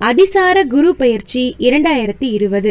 அதிசார குரு பயிற்சி இரண்டாயிரத்தி இருபது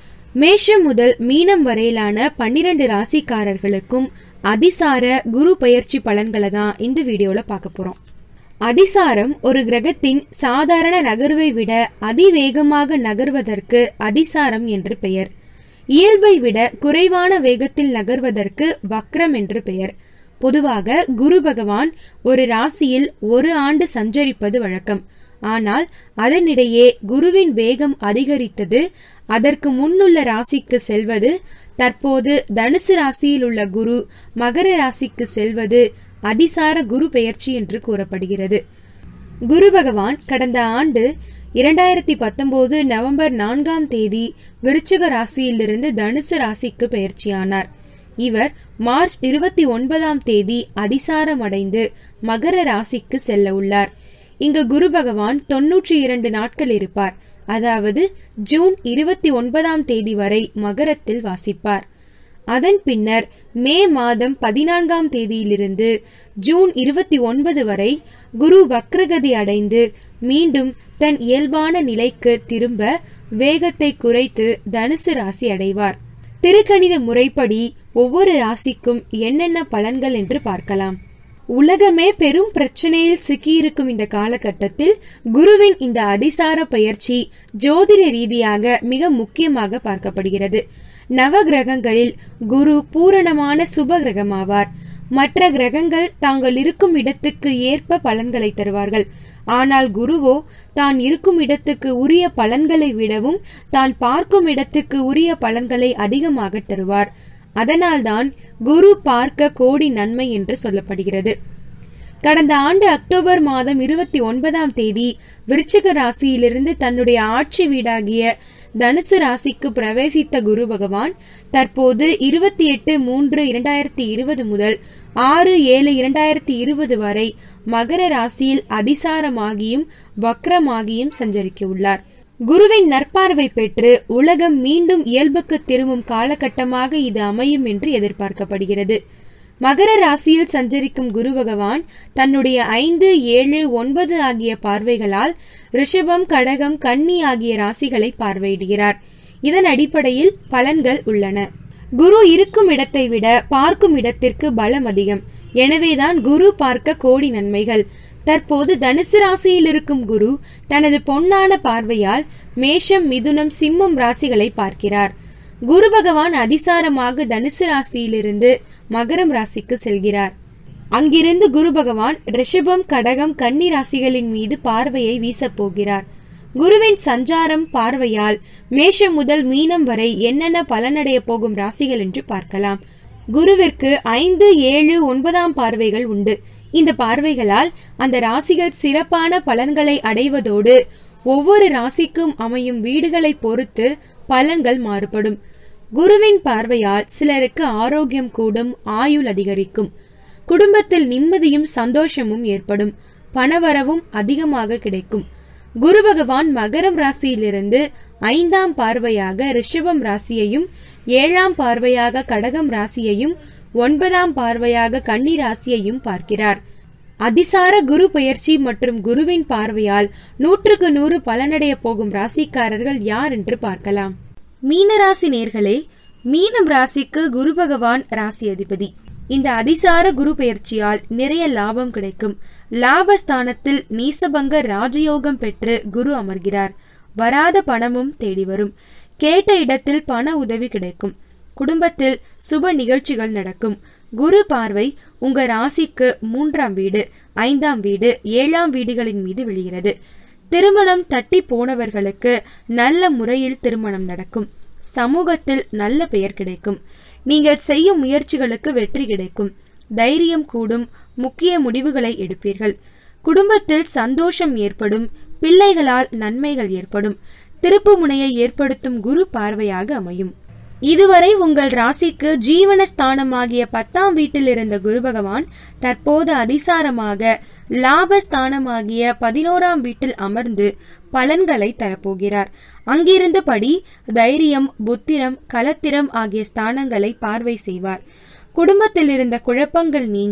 மேஷம் முதல் மீனம் வரையிலான பன்னிரண்டு ராசிக்காரர்களுக்கும் அதிசார குரு பயிற்சி பலன்களை தான் இந்த வீடியோல பார்க்க போறோம் அதிசாரம் ஒரு கிரகத்தின் சாதாரண நகர்வை விட அதிவேகமாக நகர்வதற்கு அதிசாரம் என்று பெயர் இயல்பை விட குறைவான வேகத்தில் நகர்வதற்கு வக்ரம் என்று பெயர் பொதுவாக குரு பகவான் ஒரு ராசியில் ஒரு ஆண்டு சஞ்சரிப்பது வழக்கம் ஆனால் அதனிடையே குருவின் வேகம் அதிகரித்தது அதற்கு முன்னுள்ள ராசிக்கு செல்வது தற்போது தனுசு ராசியில் உள்ள குரு மகர ராசிக்கு செல்வது அதிசார குரு பெயர்ச்சி என்று கூறப்படுகிறது குரு பகவான் கடந்த ஆண்டு இரண்டாயிரத்தி பத்தொன்பது நவம்பர் நான்காம் தேதி விருச்சிக ராசியிலிருந்து தனுசு ராசிக்கு பெயர்ச்சியானார் இவர் மார்ச் இருபத்தி ஒன்பதாம் தேதி அதிசாரம் அடைந்து மகர ராசிக்கு செல்ல உள்ளார் இங்கு குரு பகவான் தொன்னூற்றி இரண்டு நாட்கள் இருப்பார் அதாவது ஜூன் இருபத்தி ஒன்பதாம் தேதி வரை மகரத்தில் வாசிப்பார் அதன் பின்னர் மே மாதம் பதினான்காம் தேதியிலிருந்து ஜூன் இருபத்தி ஒன்பது வரை குரு வக்ரகதி அடைந்து மீண்டும் தன் இயல்பான நிலைக்கு திரும்ப வேகத்தை குறைத்து தனுசு ராசி அடைவார் திருக்கணித முறைப்படி ஒவ்வொரு ராசிக்கும் என்னென்ன பலன்கள் என்று பார்க்கலாம் உலகமே பெரும் பிரச்சனையில் சிக்கியிருக்கும் இந்த காலகட்டத்தில் குருவின் இந்த அதிசார பயிற்சி ஜோதிட ரீதியாக மிக முக்கியமாக பார்க்கப்படுகிறது நவ கிரகங்களில் குரு பூரணமான சுப கிரகமாவார் மற்ற கிரகங்கள் தாங்கள் இருக்கும் இடத்துக்கு ஏற்ப பலன்களை தருவார்கள் ஆனால் குருவோ தான் இருக்கும் இடத்துக்கு உரிய பலன்களை விடவும் தான் பார்க்கும் இடத்துக்கு உரிய பலன்களை அதிகமாக தருவார் அதனால்தான் குரு பார்க்க கோடி நன்மை என்று சொல்லப்படுகிறது கடந்த ஆண்டு அக்டோபர் மாதம் இருபத்தி ஒன்பதாம் தேதி விருச்சிக ராசியிலிருந்து தன்னுடைய ஆட்சி வீடாகிய தனுசு ராசிக்கு பிரவேசித்த குரு பகவான் தற்போது இருபத்தி எட்டு மூன்று இரண்டாயிரத்தி இருபது முதல் ஆறு ஏழு இரண்டாயிரத்தி இருபது வரை மகர ராசியில் அதிசாரமாகியும் வக்ரமாகியும் சஞ்சரிக்க உள்ளார் குருவின் நற்பார்வை பெற்று உலகம் மீண்டும் இயல்புக்கு திரும்பும் காலகட்டமாக இது அமையும் என்று எதிர்பார்க்கப்படுகிறது மகர ராசியில் சஞ்சரிக்கும் குரு பகவான் தன்னுடைய ஐந்து ஏழு ஒன்பது ஆகிய பார்வைகளால் ரிஷபம் கடகம் கன்னி ஆகிய ராசிகளை பார்வையிடுகிறார் இதன் அடிப்படையில் பலன்கள் உள்ளன குரு இருக்கும் இடத்தை விட பார்க்கும் இடத்திற்கு பலம் அதிகம் எனவேதான் குரு பார்க்க கோடி நன்மைகள் தற்போது தனுசு ராசியில் இருக்கும் குரு தனது பொன்னான பார்வையால் மேஷம் மிதுனம் சிம்மம் ராசிகளை பார்க்கிறார் குரு பகவான் அதிசாரமாக தனுசு ராசியிலிருந்து மகரம் ராசிக்கு செல்கிறார் அங்கிருந்து குரு பகவான் ரிஷபம் கடகம் கன்னி ராசிகளின் மீது பார்வையை வீசப் போகிறார் குருவின் சஞ்சாரம் பார்வையால் மேஷம் முதல் மீனம் வரை என்னென்ன பலனடைய போகும் ராசிகள் என்று பார்க்கலாம் குருவிற்கு ஐந்து ஏழு ஒன்பதாம் பார்வைகள் உண்டு இந்த பார்வைகளால் அந்த ராசிகள் சிறப்பான பலன்களை அடைவதோடு ஒவ்வொரு ராசிக்கும் அமையும் வீடுகளை பொறுத்து பலன்கள் மாறுபடும் குருவின் பார்வையால் சிலருக்கு ஆரோக்கியம் கூடும் ஆயுள் அதிகரிக்கும் குடும்பத்தில் நிம்மதியும் சந்தோஷமும் ஏற்படும் பணவரவும் அதிகமாக கிடைக்கும் குரு பகவான் மகரம் ராசியிலிருந்து ஐந்தாம் பார்வையாக ரிஷபம் ராசியையும் ஏழாம் பார்வையாக கடகம் ராசியையும் ஒன்பதாம் பார்வையாக கன்னி ராசியையும் பார்க்கிறார் அதிசார குரு பயிற்சி மற்றும் குருவின் பார்வையால் நூற்றுக்கு நூறு பலனடைய போகும் ராசிக்காரர்கள் யார் என்று பார்க்கலாம் மீனராசி நேர்களே மீனம் ராசிக்கு குரு பகவான் ராசி அதிபதி இந்த அதிசார குரு பயிற்சியால் நிறைய லாபம் கிடைக்கும் லாபஸ்தானத்தில் நீசபங்க ராஜயோகம் பெற்று குரு அமர்கிறார் வராத பணமும் தேடி வரும் கேட்ட இடத்தில் பண உதவி கிடைக்கும் குடும்பத்தில் சுப நிகழ்ச்சிகள் நடக்கும் குரு பார்வை உங்க ராசிக்கு மூன்றாம் வீடு ஐந்தாம் வீடு ஏழாம் வீடுகளின் மீது விழுகிறது திருமணம் தட்டி போனவர்களுக்கு நல்ல முறையில் திருமணம் நடக்கும் சமூகத்தில் நல்ல பெயர் கிடைக்கும் நீங்கள் செய்யும் முயற்சிகளுக்கு வெற்றி கிடைக்கும் தைரியம் கூடும் முக்கிய முடிவுகளை எடுப்பீர்கள் குடும்பத்தில் சந்தோஷம் ஏற்படும் பிள்ளைகளால் நன்மைகள் ஏற்படும் திருப்பு முனையை ஏற்படுத்தும் குரு பார்வையாக அமையும் இதுவரை உங்கள் ராசிக்கு ஜீவனஸ்தானமாகிய பத்தாம் வீட்டில் இருந்த குரு பகவான் தற்போது அதிசாரமாக லாபஸ்தானமாகிய பதினோராம் வீட்டில் அமர்ந்து பலன்களை தரப்போகிறார் அங்கிருந்தபடி தைரியம் புத்திரம் கலத்திரம் ஆகிய ஸ்தானங்களை பார்வை செய்வார் குடும்பத்தில் இருந்த குழப்பங்கள் நீங்கி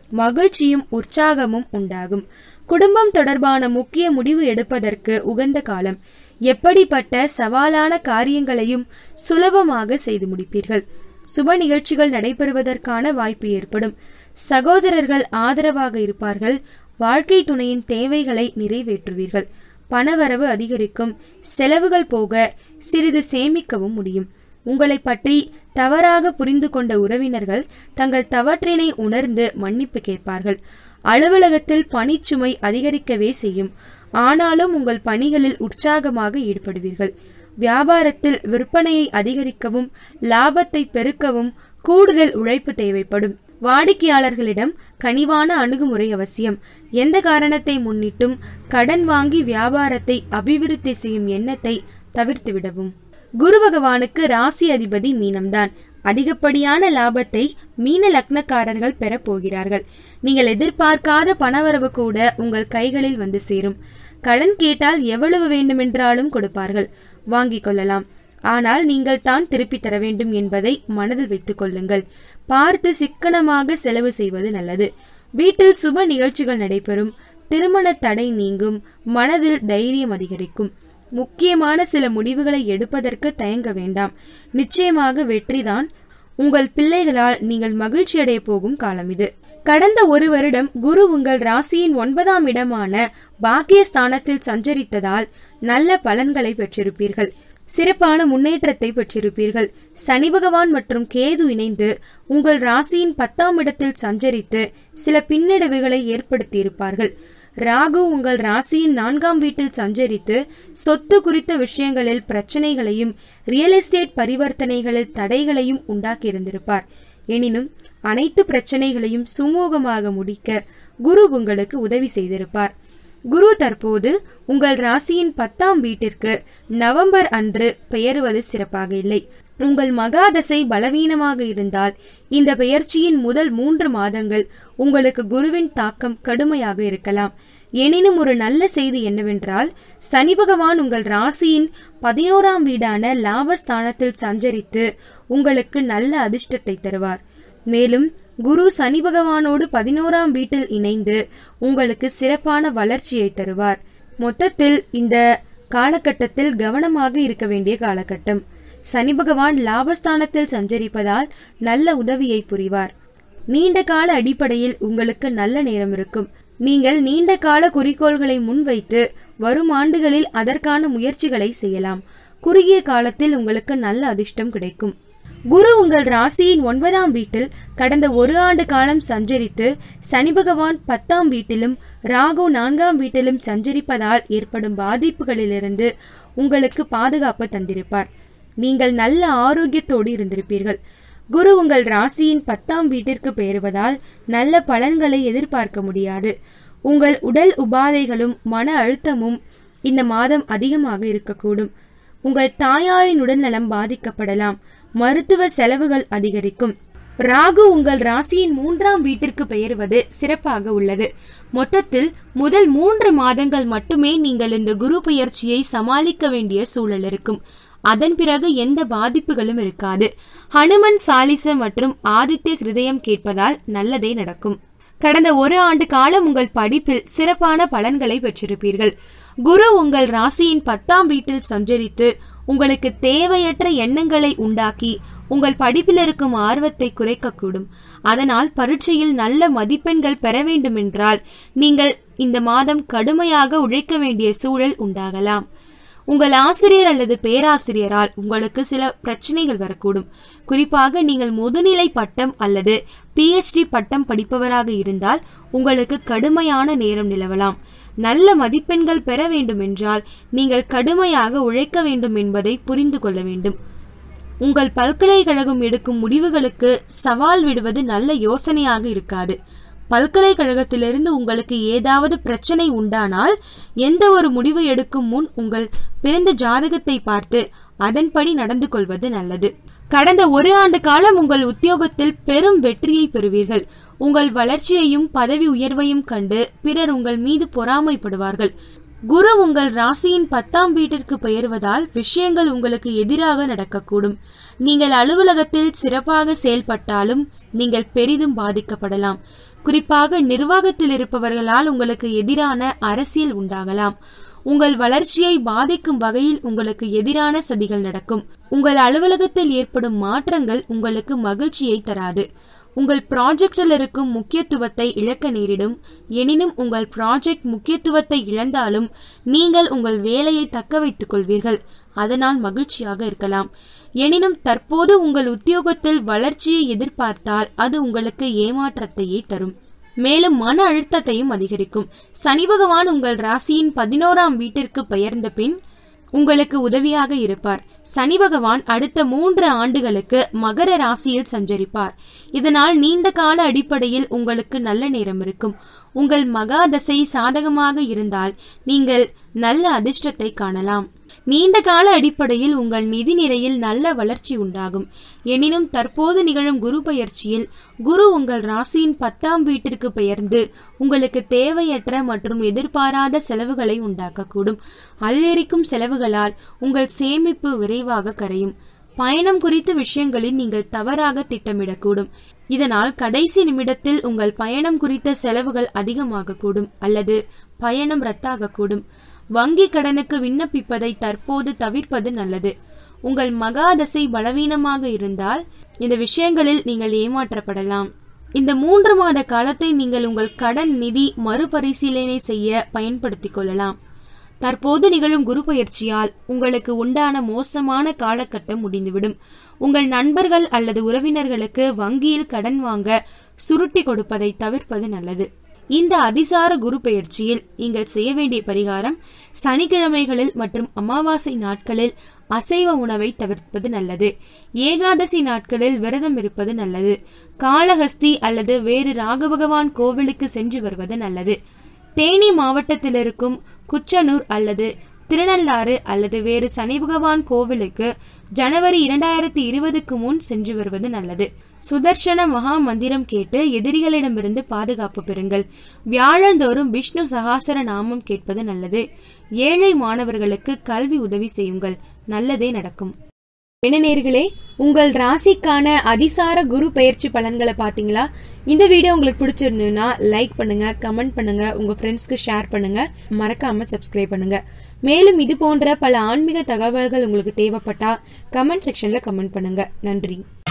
மகிழ்ச்சியும் உற்சாகமும் உண்டாகும் குடும்பம் தொடர்பான முக்கிய முடிவு எடுப்பதற்கு உகந்த காலம் எப்படிப்பட்ட சவாலான காரியங்களையும் சுலபமாக செய்து முடிப்பீர்கள் சுப நிகழ்ச்சிகள் நடைபெறுவதற்கான வாய்ப்பு ஏற்படும் சகோதரர்கள் ஆதரவாக இருப்பார்கள் வாழ்க்கை துணையின் தேவைகளை நிறைவேற்றுவீர்கள் பணவரவு அதிகரிக்கும் செலவுகள் போக சிறிது சேமிக்கவும் முடியும் உங்களை பற்றி தவறாக புரிந்து கொண்ட உறவினர்கள் தங்கள் தவற்றினை உணர்ந்து மன்னிப்பு கேட்பார்கள் அலுவலகத்தில் பணிச்சுமை அதிகரிக்கவே செய்யும் ஆனாலும் உங்கள் பணிகளில் உற்சாகமாக ஈடுபடுவீர்கள் வியாபாரத்தில் விற்பனையை அதிகரிக்கவும் லாபத்தை பெருக்கவும் கூடுதல் உழைப்பு தேவைப்படும் வாடிக்கையாளர்களிடம் கனிவான அணுகுமுறை அவசியம் எந்த காரணத்தை முன்னிட்டும் கடன் வாங்கி வியாபாரத்தை அபிவிருத்தி செய்யும் எண்ணத்தை தவிர்த்துவிடவும் குரு பகவானுக்கு ராசி அதிபதி மீனம்தான் அதிகப்படியான லாபத்தை மீன லக்னக்காரர்கள் பெறப் போகிறார்கள் நீங்கள் எதிர்பார்க்காத பணவரவு கூட உங்கள் கைகளில் வந்து சேரும் கடன் கேட்டால் எவ்வளவு வேண்டுமென்றாலும் கொடுப்பார்கள் வாங்கிக் கொள்ளலாம் ஆனால் நீங்கள் தான் திருப்பி தர வேண்டும் என்பதை மனதில் வைத்துக் கொள்ளுங்கள் பார்த்து சிக்கனமாக செலவு செய்வது நல்லது வீட்டில் சுப நிகழ்ச்சிகள் நடைபெறும் திருமண தடை நீங்கும் மனதில் தைரியம் அதிகரிக்கும் முக்கியமான சில முடிவுகளை எடுப்பதற்கு தயங்க வேண்டாம் நிச்சயமாக வெற்றிதான் உங்கள் பிள்ளைகளால் நீங்கள் மகிழ்ச்சியடைய போகும் காலம் இது கடந்த ஒரு வருடம் குரு உங்கள் ராசியின் ஒன்பதாம் இடமான பாக்கியஸ்தானத்தில் சஞ்சரித்ததால் நல்ல பலன்களை பெற்றிருப்பீர்கள் சிறப்பான முன்னேற்றத்தை பெற்றிருப்பீர்கள் சனி பகவான் மற்றும் கேது இணைந்து உங்கள் ராசியின் பத்தாம் இடத்தில் சஞ்சரித்து சில பின்னடைவுகளை ஏற்படுத்தியிருப்பார்கள் ராகு உங்கள் ராசியின் நான்காம் வீட்டில் சஞ்சரித்து சொத்து குறித்த விஷயங்களில் பிரச்சனைகளையும் ரியல் எஸ்டேட் பரிவர்த்தனைகளில் தடைகளையும் உண்டாக்கியிருந்திருப்பார் எனினும் அனைத்து பிரச்சனைகளையும் சுமூகமாக முடிக்க குரு உங்களுக்கு உதவி செய்திருப்பார் குரு தற்போது உங்கள் ராசியின் பத்தாம் வீட்டிற்கு நவம்பர் அன்று பெயருவது சிறப்பாக இல்லை உங்கள் மகாதசை பலவீனமாக இருந்தால் இந்த பெயர்ச்சியின் முதல் மூன்று மாதங்கள் உங்களுக்கு குருவின் தாக்கம் கடுமையாக இருக்கலாம் எனினும் ஒரு நல்ல செய்தி என்னவென்றால் சனி பகவான் உங்கள் ராசியின் பதினோராம் வீடான லாபஸ்தானத்தில் சஞ்சரித்து உங்களுக்கு நல்ல அதிர்ஷ்டத்தை தருவார் மேலும் குரு சனி பகவானோடு பதினோராம் வீட்டில் இணைந்து உங்களுக்கு சிறப்பான வளர்ச்சியை தருவார் மொத்தத்தில் இந்த காலகட்டத்தில் கவனமாக இருக்க வேண்டிய காலகட்டம் சனி பகவான் லாபஸ்தானத்தில் சஞ்சரிப்பதால் நல்ல உதவியை புரிவார் நீண்ட கால அடிப்படையில் உங்களுக்கு நல்ல நேரம் இருக்கும் நீங்கள் நீண்ட கால குறிக்கோள்களை முன்வைத்து வரும் ஆண்டுகளில் அதற்கான முயற்சிகளை செய்யலாம் குறுகிய காலத்தில் உங்களுக்கு நல்ல அதிர்ஷ்டம் கிடைக்கும் குரு உங்கள் ராசியின் ஒன்பதாம் வீட்டில் கடந்த ஒரு ஆண்டு காலம் சஞ்சரித்து சனி பகவான் பத்தாம் வீட்டிலும் ராகு நான்காம் வீட்டிலும் சஞ்சரிப்பதால் ஏற்படும் பாதிப்புகளிலிருந்து உங்களுக்கு பாதுகாப்பு தந்திருப்பார் நீங்கள் நல்ல ஆரோக்கியத்தோடு இருந்திருப்பீர்கள் குரு உங்கள் ராசியின் பத்தாம் வீட்டிற்கு பெயருவதால் நல்ல பலன்களை எதிர்பார்க்க முடியாது உங்கள் உடல் உபாதைகளும் மன அழுத்தமும் இந்த மாதம் அதிகமாக இருக்கக்கூடும் உங்கள் தாயாரின் உடல்நலம் பாதிக்கப்படலாம் மருத்துவ செலவுகள் அதிகரிக்கும் ராகு உங்கள் ராசியின் மூன்றாம் வீட்டிற்கு பெயருவது சிறப்பாக உள்ளது மொத்தத்தில் முதல் மூன்று மாதங்கள் மட்டுமே நீங்கள் இந்த குரு பெயர்ச்சியை சமாளிக்க வேண்டிய சூழல் இருக்கும் அதன் பிறகு எந்த பாதிப்புகளும் இருக்காது ஹனுமன் சாலிச மற்றும் ஆதித்ய ஹிருதயம் கேட்பதால் நல்லதே நடக்கும் கடந்த ஒரு ஆண்டு காலம் உங்கள் படிப்பில் சிறப்பான பலன்களை பெற்றிருப்பீர்கள் குரு உங்கள் ராசியின் பத்தாம் வீட்டில் சஞ்சரித்து உங்களுக்கு தேவையற்ற எண்ணங்களை உண்டாக்கி உங்கள் படிப்பில் இருக்கும் ஆர்வத்தை குறைக்கக்கூடும் அதனால் பரீட்சையில் நல்ல மதிப்பெண்கள் பெற வேண்டுமென்றால் நீங்கள் இந்த மாதம் கடுமையாக உழைக்க வேண்டிய சூழல் உண்டாகலாம் உங்கள் ஆசிரியர் அல்லது பேராசிரியரால் உங்களுக்கு சில பிரச்சனைகள் வரக்கூடும் குறிப்பாக நீங்கள் முதுநிலை பட்டம் அல்லது பிஹெச்டி பட்டம் படிப்பவராக இருந்தால் உங்களுக்கு கடுமையான நேரம் நிலவலாம் நல்ல மதிப்பெண்கள் பெற வேண்டும் என்றால் நீங்கள் கடுமையாக உழைக்க வேண்டும் என்பதை புரிந்து கொள்ள வேண்டும் உங்கள் பல்கலைக்கழகம் எடுக்கும் முடிவுகளுக்கு சவால் விடுவது நல்ல யோசனையாக இருக்காது பல்கலைக்கழகத்திலிருந்து உங்களுக்கு ஏதாவது பிரச்சனை உண்டானால் எந்த ஒரு முடிவு எடுக்கும் முன் உங்கள் பிறந்த ஜாதகத்தை பார்த்து அதன்படி நடந்து கொள்வது நல்லது கடந்த ஒரு ஆண்டு காலம் உங்கள் உத்தியோகத்தில் பெரும் வெற்றியை பெறுவீர்கள் உங்கள் வளர்ச்சியையும் பதவி உயர்வையும் கண்டு பிறர் உங்கள் மீது பொறாமைப்படுவார்கள் குரு உங்கள் ராசியின் பத்தாம் வீட்டிற்கு பெயர்வதால் விஷயங்கள் உங்களுக்கு எதிராக நடக்கக்கூடும் நீங்கள் அலுவலகத்தில் சிறப்பாக செயல்பட்டாலும் நீங்கள் பெரிதும் பாதிக்கப்படலாம் குறிப்பாக நிர்வாகத்தில் இருப்பவர்களால் உங்களுக்கு எதிரான அரசியல் உண்டாகலாம் உங்கள் வளர்ச்சியை பாதிக்கும் வகையில் உங்களுக்கு எதிரான சதிகள் நடக்கும் உங்கள் அலுவலகத்தில் ஏற்படும் மாற்றங்கள் உங்களுக்கு மகிழ்ச்சியை தராது உங்கள் ப்ராஜெக்டில் இருக்கும் முக்கியத்துவத்தை இழக்க நேரிடும் எனினும் உங்கள் ப்ராஜெக்ட் முக்கியத்துவத்தை இழந்தாலும் நீங்கள் உங்கள் வேலையை தக்க வைத்துக் கொள்வீர்கள் அதனால் மகிழ்ச்சியாக இருக்கலாம் எனினும் தற்போது உங்கள் உத்தியோகத்தில் வளர்ச்சியை எதிர்பார்த்தால் அது உங்களுக்கு ஏமாற்றத்தையே தரும் மேலும் மன அழுத்தத்தையும் அதிகரிக்கும் சனி பகவான் உங்கள் ராசியின் பதினோராம் வீட்டிற்கு பெயர்ந்த பின் உங்களுக்கு உதவியாக இருப்பார் சனி பகவான் அடுத்த மூன்று ஆண்டுகளுக்கு மகர ராசியில் சஞ்சரிப்பார் இதனால் நீண்ட கால அடிப்படையில் உங்களுக்கு நல்ல நேரம் இருக்கும் உங்கள் மகாதசை சாதகமாக இருந்தால் நீங்கள் நல்ல அதிர்ஷ்டத்தை காணலாம் நீண்ட கால அடிப்படையில் உங்கள் நிதி நிலையில் நல்ல வளர்ச்சி உண்டாகும் எனினும் தற்போது நிகழும் குரு பயிற்சியில் குரு உங்கள் ராசியின் பத்தாம் வீட்டிற்கு பெயர்ந்து உங்களுக்கு தேவையற்ற மற்றும் எதிர்பாராத செலவுகளை உண்டாக்கக்கூடும் அதிகரிக்கும் செலவுகளால் உங்கள் சேமிப்பு விரைவாக கரையும் பயணம் குறித்த விஷயங்களில் நீங்கள் தவறாக திட்டமிடக்கூடும் இதனால் கடைசி நிமிடத்தில் உங்கள் பயணம் குறித்த செலவுகள் அதிகமாகக்கூடும் அல்லது பயணம் ரத்தாகக்கூடும் வங்கி கடனுக்கு விண்ணப்பிப்பதை தற்போது தவிர்ப்பது நல்லது உங்கள் மகாதசை பலவீனமாக இருந்தால் இந்த விஷயங்களில் நீங்கள் ஏமாற்றப்படலாம் இந்த மூன்று மாத காலத்தை நீங்கள் உங்கள் கடன் நிதி மறுபரிசீலனை செய்ய பயன்படுத்திக் கொள்ளலாம் தற்போது நிகழும் குரு பயிற்சியால் உங்களுக்கு உண்டான மோசமான காலகட்டம் முடிந்துவிடும் உங்கள் நண்பர்கள் அல்லது உறவினர்களுக்கு வங்கியில் கடன் வாங்க சுருட்டி கொடுப்பதை தவிர்ப்பது நல்லது இந்த அதிசார குரு பெயர்ச்சியில் நீங்கள் செய்ய வேண்டிய பரிகாரம் சனிக்கிழமைகளில் மற்றும் அமாவாசை நாட்களில் அசைவ உணவை தவிர்ப்பது நல்லது ஏகாதசி நாட்களில் விரதம் இருப்பது நல்லது காளஹஸ்தி அல்லது வேறு ராகபகவான் கோவிலுக்கு சென்று வருவது நல்லது தேனி மாவட்டத்தில் இருக்கும் குச்சனூர் அல்லது திருநள்ளாறு அல்லது வேறு சனி பகவான் கோவிலுக்கு ஜனவரி இரண்டாயிரத்தி இருபதுக்கு முன் சென்று வருவது நல்லது சுதர்சன மகா மந்திரம் கேட்டு எதிரிகளிடமிருந்து பாதுகாப்பு பெறுங்கள் வியாழந்தோறும் விஷ்ணு சகாசர நாமம் கேட்பது நல்லது ஏழை மாணவர்களுக்கு கல்வி உதவி செய்யுங்கள் நல்லதே நடக்கும் நேர்களே உங்கள் ராசிக்கான அதிசார குரு பயிற்சி பலன்களை பாத்தீங்களா இந்த வீடியோ உங்களுக்கு பிடிச்சிருந்ததுன்னா லைக் பண்ணுங்க கமெண்ட் பண்ணுங்க உங்க ஃப்ரெண்ட்ஸ்க்கு ஷேர் பண்ணுங்க மறக்காம சப்ஸ்கிரைப் பண்ணுங்க மேலும் இது போன்ற பல ஆன்மீக தகவல்கள் உங்களுக்கு தேவைப்பட்டா கமெண்ட் செக்ஷன்ல கமெண்ட் பண்ணுங்க நன்றி